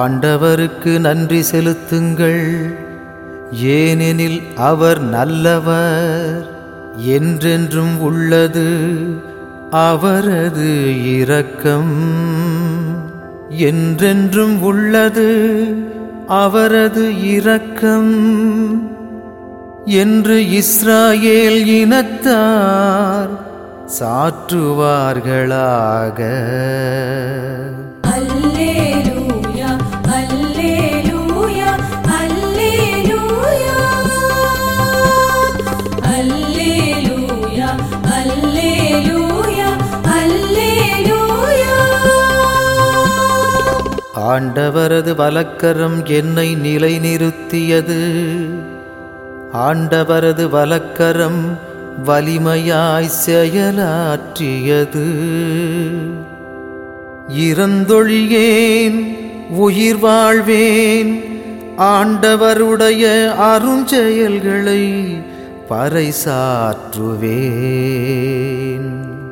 ஆண்டவருக்கு நன்றி செலுத்துங்கள் ஏனெனில் அவர் நல்லவர் என்றென்றும் உள்ளது அவரது இரக்கம் என்றென்றும் உள்ளது அவரது இரக்கம் என்று இஸ்ராயேல் இனத்தார் சாற்றுவார்களாக அல்லேலூயா அல்லேலூயா அல்லேலூயா அல்லேலூயா அல்லேலூயா அல்லேலூயா ஆண்டவரது வலக்கரம் என்னை நிலைநிறுத்தியது ஆண்டவரது வலக்கரம் வலிமையாய் செயலாற்றியது இறந்தொழியேன் உயிர் வாழ்வேன் ஆண்டவருடைய அருஞ்செயல்களை பறைசாற்றுவேன்